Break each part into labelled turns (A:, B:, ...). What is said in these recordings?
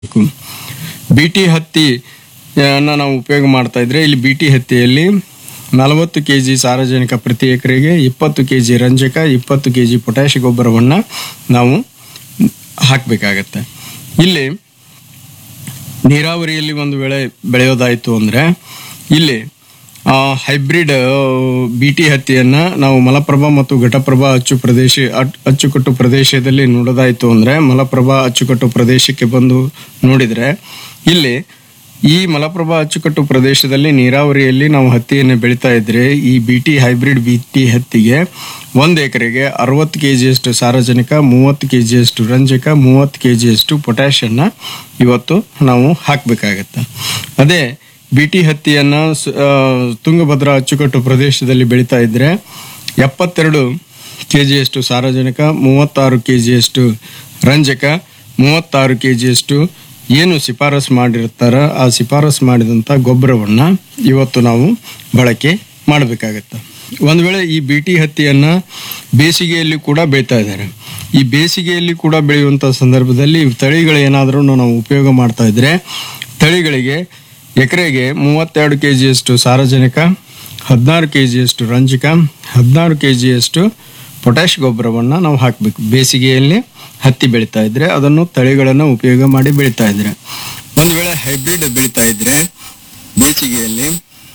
A: B T ಹತ್ತಿ ಅನ್ನ ನಾವು ಉಪಯೋಗ ಮಾಡ್ತಾ ಇದ್ರೆ ಇಲ್ಲಿ ಬಿ ಟಿ ಹತ್ತಿಯಲ್ಲಿ ನಲವತ್ತು ಕೆ ಜಿ ಸಾರಜನಕ ಪ್ರತಿ ಎಕರೆಗೆ ಇಪ್ಪತ್ತು ಕೆ ಜಿ ರಂಜಕ ಇಪ್ಪತ್ತು ಕೆ ಜಿ ಪೊಟ್ಯಾಷ್ ಗೊಬ್ಬರವನ್ನು ನಾವು ಹಾಕಬೇಕಾಗತ್ತೆ ಇಲ್ಲಿ ನೀರಾವರಿಯಲ್ಲಿ ಒಂದು ವೇಳೆ ಬೆಳೆಯೋದಾಯಿತು ಅಂದರೆ ಇಲ್ಲಿ ಹೈಬ್ರಿಡ್ ಬಿ ಟಿ ಹತ್ತಿಯನ್ನ ನಾವು ಮಲಪ್ರಭಾ ಮತ್ತು ಘಟಪ್ರಭಾ ಅಚ್ಚು ಪ್ರದೇಶ ಅಟ್- ಅಚ್ಚುಕಟ್ಟು ಪ್ರದೇಶದಲ್ಲಿ ನೋಡೋದಾಯಿತು ಅಂದರೆ ಮಲಪ್ರಭಾ ಅಚ್ಚುಕಟ್ಟು ಪ್ರದೇಶಕ್ಕೆ ಬಂದು ನೋಡಿದರೆ ಇಲ್ಲಿ ಈ ಮಲಪ್ರಭಾ ಅಚ್ಚುಕಟ್ಟು ಪ್ರದೇಶದಲ್ಲಿ ನೀರಾವರಿಯಲ್ಲಿ ನಾವು ಹತ್ತಿಯನ್ನು ಬೆಳೀತಾ ಇದ್ರೆ ಈ B T hybrid B T ಹತ್ತಿಗೆ ಒಂದು ಎಕರೆಗೆ ಅರವತ್ತು ಕೆ ಜಿಯಷ್ಟು ಸಾರಜನಕ ಮೂವತ್ತು ಕೆ ಜಿಯಷ್ಟು ರಂಜಕ ಮೂವತ್ತು ಕೆ ಜಿಯಷ್ಟು ಪೊಟ್ಯಾಷನ್ನ ಇವತ್ತು ನಾವು ಹಾಕಬೇಕಾಗತ್ತೆ ಅದೇ ಬಿ ಟಿ ಹತ್ತಿಯನ್ನ ಸ- ಆ, ತುಂಗಭದ್ರಾ ಅಚ್ಚುಕಟ್ಟು ಪ್ರದೇಶದಲ್ಲಿ ಬೆಳೀತಾ ಇದ್ರೆ ಎಪ್ಪತ್ತೆರಡು ಕೆ ಜಿಯಷ್ಟು ಸಾರಜನಕ ಮೂವತ್ತಾರು ಕೆ ಜಿಯಷ್ಟು ರಂಜಕ ಮೂವತ್ತಾರು ಕೆ ಜಿಯಷ್ಟು ಏನು ಶಿಫಾರಸ್ ಮಾಡಿರ್ತಾರ ಆ ಶಿಫಾರಸ್ ಮಾಡಿದಂಥ ಗೊಬ್ಬರವನ್ನು ಇವತ್ತು ನಾವು ಬಳಕೆ ಮಾಡಬೇಕಾಗತ್ತೆ ಒಂದು ವೇಳೆ ಈ ಬಿ ಟಿ ಹತ್ತಿಯನ್ನು ಬೇಸಿಗೆಯಲ್ಲಿ ಕೂಡ ಬೆಳೀತಾ ಇದ್ದಾರೆ ಈ ಬೇಸಿಗೆಯಲ್ಲಿ ಕೂಡ ಬೆಳೆಯುವಂಥ ಸಂದರ್ಭದಲ್ಲಿ ತಳಿಗಳು ಏನಾದರೂ ನಾವು ಉಪಯೋಗ ಮಾಡ್ತಾ ಇದ್ರೆ ತಳಿಗಳಿಗೆ ಎಕರೆಗೆ ಮೂವತ್ತೆರಡು ಕೆ ಜಿಯಷ್ಟು ಸಾರಜನಕ ಹದಿನಾರು ಕೆ ಜಿಯಷ್ಟು ರಂಜಕ ಹದಿನಾರು ಕೆ ಜಿಯಷ್ಟು ಪೊಟ್ಯಾಷ್ ಗೊಬ್ಬರವನ್ನು ನಾವು ಹಾಕಬೇಕು ಬೇಸಿಗೆಯಲ್ಲಿ ಹತ್ತಿ ಬೆಳೀತಾ ಇದ್ರೆ ಅದನ್ನು ತಳಿಗಳನ್ನು ಉಪಯೋಗ ಮಾಡಿ ಬೆಳೀತಾ ಇದ್ರೆ ಒಂದು ವೇಳೆ ಹೈಬ್ರಿಡ್ ಬೆಳೀತಾ ಇದ್ರೆ ಬೇಸಿಗೆಯಲ್ಲಿ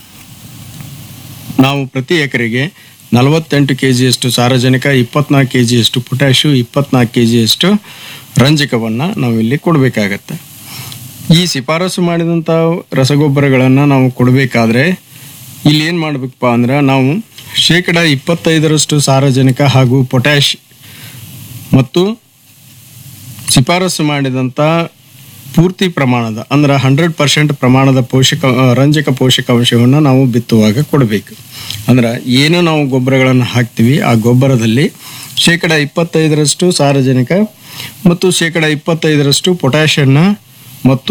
A: ನಾವು ಪ್ರತಿ ಎಕರೆಗೆ ನಲವತ್ತೆಂಟು ಕೆ ಜಿಯಷ್ಟು ಸಾರಜನಕ ಇಪ್ಪತ್ನಾಲ್ಕು ಕೆ ಜಿಯಷ್ಟು ಪೊಟ್ಯಾಷು ಇಪ್ಪತ್ನಾಲ್ಕು ಕೆ ಜಿಯಷ್ಟು ರಂಜಕವನ್ನು ನಾವಿಲ್ಲಿ ಕೊಡಬೇಕಾಗತ್ತೆ ಈ ಶಿಫಾರಸು ಮಾಡಿದಂಥ ರಸಗೊಬ್ಬರಗಳನ್ನು ನಾವು ಕೊಡಬೇಕಾದ್ರೆ ಇಲ್ಲಿ ಏನು ಮಾಡಬೇಕಪ್ಪ ಅಂದ್ರೆ ನಾವು ಶೇಕಡ ಇಪ್ಪತ್ತೈದರಷ್ಟು ಸಾರಜನಕ ಹಾಗೂ ಪೊಟ್ಯಾಷ್ ಮತ್ತು ಶಿಫಾರಸು ಮಾಡಿದಂಥ ಪೂರ್ತಿ ಪ್ರಮಾಣದ ಅಂದ್ರೆ ಹಂಡ್ರೆಡ್ ಪರ್ಸೆಂಟ್ ಪ್ರಮಾಣದ ಪೋಷಕ ಆ, ರಂಜಕ ಪೋಷಕಾಂಶವನ್ನು ನಾವು ಬಿತ್ತುವಾಗ ಕೊಡಬೇಕು ಅಂದ್ರೆ ಏನು ನಾವು ಗೊಬ್ಬರಗಳನ್ನು ಹಾಕ್ತೀವಿ ಆ ಗೊಬ್ಬರದಲ್ಲಿ ಶೇಕಡ ಇಪ್ಪತ್ತೈದರಷ್ಟು ಸಾರಜನಕ ಮತ್ತು ಶೇಕಡ ಇಪ್ಪತ್ತೈದರಷ್ಟು ಪೊಟ್ಯಾಷನ್ನು ಮತ್ತು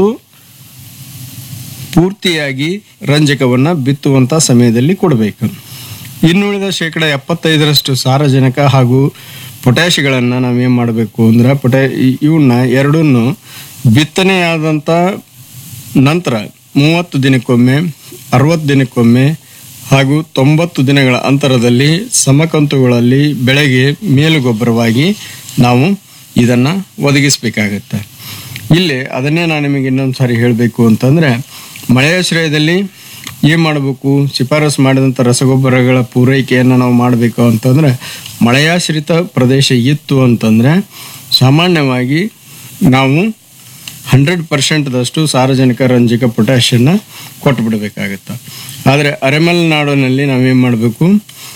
A: ಪೂರ್ತಿಯಾಗಿ ರಂಜಕವನ್ನು ಬಿತ್ತುವಂಥ ಸಮಯದಲ್ಲಿ ಕೊಡಬೇಕು ಇನ್ನುಳಿದ ಶೇಕಡ ಎಪ್ಪತ್ತೈದರಷ್ಟು ಸಾರಜನಕ ಹಾಗೂ ಪೊಟ್ಯಾಷಿಗಳನ್ನು ನಾವೇನು ಮಾಡಬೇಕು ಅಂದ್ರೆ ಪೊಟ್ಯಾ ಇ- ಇವನ್ನ ಎರಡನ್ನು ಬಿತ್ತನೆಯಾದಂಥ ನಂತರ ಮೂವತ್ತು ದಿನಕ್ಕೊಮ್ಮೆ ಅರವತ್ತು ದಿನಕ್ಕೊಮ್ಮೆ ಹಾಗೂ ತೊಂಬತ್ತು ದಿನಗಳ ಅಂತರದಲ್ಲಿ ಸಮಕಂತುಗಳಲ್ಲಿ ಬೆಳೆಗೆ ಮೇಲುಗೊಬ್ಬರವಾಗಿ ನಾವು ಇದನ್ನು ಒದಗಿಸಬೇಕಾಗತ್ತೆ ಇಲ್ಲಿ ಅದನ್ನೇ ನಾನು ನಿಮಗೆ ಇನ್ನೊಂದು ಸಾರಿ ಹೇಳಬೇಕು ಅಂತಂದರೆ ಮಳೆಯಾಶ್ರಯದಲ್ಲಿ ಏನು ಮಾಡಬೇಕು ಶಿಫಾರಸು ಮಾಡಿದಂಥ ರಸಗೊಬ್ಬರಗಳ ಪೂರೈಕೆಯನ್ನು ನಾವು ಮಾಡಬೇಕು ಅಂತಂದರೆ ಮಳೆಯಾಶ್ರಿತ ಪ್ರದೇಶ ಇತ್ತು ಅಂತಂದರೆ ಸಾಮಾನ್ಯವಾಗಿ ನಾವು ಹಂಡ್ರೆಡ್ ಪರ್ಸೆಂಟ್ದಷ್ಟು ಸಾರಜನಕ ರಂಜಕ ಪೊಟ್ಯಾಷನ್ನು ಕೊಟ್ಬಿಡಬೇಕಾಗತ್ತೆ ಆದರೆ ಅರೆಮಲೆನಾಡಿನಲ್ಲಿ ನಾವೇನು ಮಾಡಬೇಕು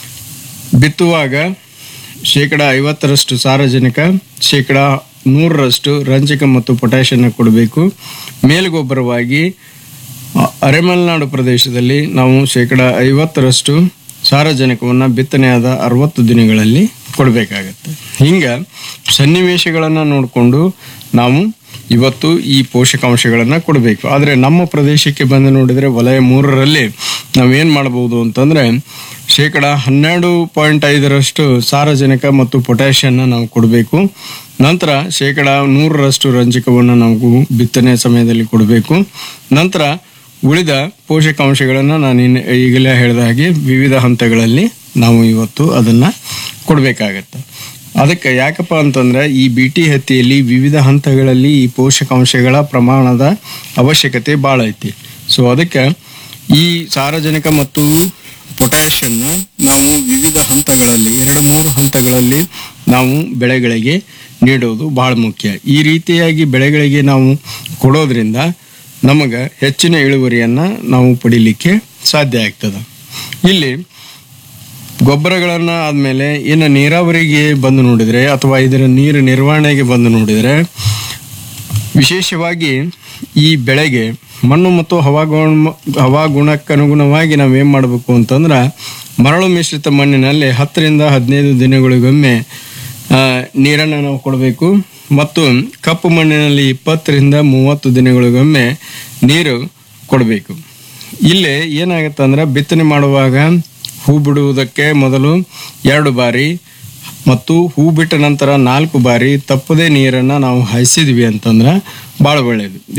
A: ಬಿತ್ತುವಾಗ ಶೇಕಡ ಐವತ್ತರಷ್ಟು ಸಾರಜನಕ ಶೇಕಡ ನೂರರಷ್ಟು ರಂಜಕ ಮತ್ತು ಪೊಟ್ಯಾಷನ್ನು ಕೊಡಬೇಕು ಮೇಲುಗೊಬ್ಬರವಾಗಿ ಅ- ಅರೆಮಲೆನಾಡು ಪ್ರದೇಶದಲ್ಲಿ ನಾವು ಶೇಕಡ ಐವತ್ತರಷ್ಟು ಸಾರಜನಕವನ್ನು ಬಿತ್ತನೆಯಾದ ಅರವತ್ತು ದಿನಗಳಲ್ಲಿ ಕೊಡಬೇಕಾಗತ್ತೆ ಹಿಂಗೆ ಸನ್ನಿವೇಶಗಳನ್ನು ನೋಡಿಕೊಂಡು ನಾವು ಇವತ್ತು ಈ ಪೋಷಕಾಂಶಗಳನ್ನು ಕೊಡಬೇಕು ಆದರೆ ನಮ್ಮ ಪ್ರದೇಶಕ್ಕೆ ಬಂದು ನೋಡಿದರೆ ವಲಯ ಮೂರರಲ್ಲಿ ನಾವೇನು ಮಾಡ್ಬೋದು ಅಂತಂದರೆ ಶೇಕಡ ಹನ್ನೆರಡು ಪಾಯಿಂಟ್ ಐದರಷ್ಟು ಸಾರಜನಕ ಮತ್ತು ಪೊಟ್ಯಾಷಿಯನ್ನ ನಾವು ಕೊಡಬೇಕು ನಂತರ ಶೇಕಡ ನೂರರಷ್ಟು ರಂಜಕವನ್ನು ನಾವು ಬಿತ್ತನೆ ಸಮಯದಲ್ಲಿ ಕೊಡಬೇಕು ನಂತರ ಉಳಿದ ಪೋಷಕಾಂಶಗಳನ್ನು ನಾನು ಇನ್ನು ಈಗಲೇ ಹೇಳಿದ ಹಾಗೆ ವಿವಿಧ ಹಂತಗಳಲ್ಲಿ ನಾವು ಇವತ್ತು ಅದನ್ನು ಕೊಡಬೇಕಾಗತ್ತೆ ಅದಕ್ಕೆ ಯಾಕಪ್ಪ ಅಂತಂದ್ರೆ ಈ ಬಿ ಟಿ ಹತ್ತಿಯಲ್ಲಿ ವಿವಿಧ ಹಂತಗಳಲ್ಲಿ ಈ ಪೋಷಕಾಂಶಗಳ ಪ್ರಮಾಣದ ಅವಶ್ಯಕತೆ ಭಾಳ ಐತಿ ಸೊ ಅದಕ್ಕೆ ಈ ಸಾರಜನಕ ಮತ್ತು ಪೊಟ್ಯಾಷನ್ನ ನಾವು ವಿವಿಧ ಹಂತಗಳಲ್ಲಿ ಎರಡು ಮೂರು ಹಂತಗಳಲ್ಲಿ ನಾವು ಬೆಳೆಗಳಿಗೆ ನೀಡೋದು ಬಹಳ ಮುಖ್ಯ ಈ ರೀತಿಯಾಗಿ ಬೆಳೆಗಳಿಗೆ ನಾವು ಕೊಡೋದ್ರಿಂದ ನಮಗೆ ಹೆಚ್ಚಿನ ಇಳುವರಿಯನ್ನು ನಾವು ಪಡಿಲಿಕ್ಕೆ ಸಾಧ್ಯ ಆಗ್ತದೆ ಇಲ್ಲಿ ಗೊಬ್ಬರಗಳನ್ನು ಆದಮೇಲೆ ಇನ್ನು ನೀರಾವರಿಗೆ ಬಂದು ನೋಡಿದರೆ ಅಥವಾ ಇದರ ನೀರು ನಿರ್ವಹಣೆಗೆ ಬಂದು ನೋಡಿದರೆ ವಿಶೇಷವಾಗಿ ಈ ಬೆಳೆಗೆ ಮಣ್ಣು ಮತ್ತು ಹವಾಗುಣ ಹವಾಗುಣಕ್ಕನುಗುಣವಾಗಿ ನಾವೇನು ಮಾಡಬೇಕು ಅಂತಂದ್ರೆ ಮರಳು ಮಿಶ್ರಿತ ಮಣ್ಣಿನಲ್ಲಿ ಹತ್ತರಿಂದ ಹದಿನೈದು ದಿನಗಳಿಗೊಮ್ಮೆ ನೀರನ್ನು ನಾವು ಕೊಡಬೇಕು ಮತ್ತು ಕಪ್ಪು ಮಣ್ಣಿನಲ್ಲಿ ಇಪ್ಪತ್ತರಿಂದ ಮೂವತ್ತು ದಿನಗಳಿಗೊಮ್ಮೆ ನೀರು ಕೊಡಬೇಕು ಇಲ್ಲಿ ಏನಾಗುತ್ತೆ ಅಂದ್ರೆ ಬಿತ್ತನೆ ಮಾಡುವಾಗ ಹೂ ಬಿಡುವುದಕ್ಕೆ ಮೊದಲು ಎರಡು ಬಾರಿ ಮತ್ತು ಹೂ ಬಿಟ್ಟ ನಂತರ ನಾಲ್ಕು ಬಾರಿ ತಪ್ಪದೇ ನೀರನ್ನು ನಾವು ಹಾಯಿಸಿದ್ವಿ ಅಂತಂದ್ರೆ ಭಾಳ ಒಳ್ಳೆಯದು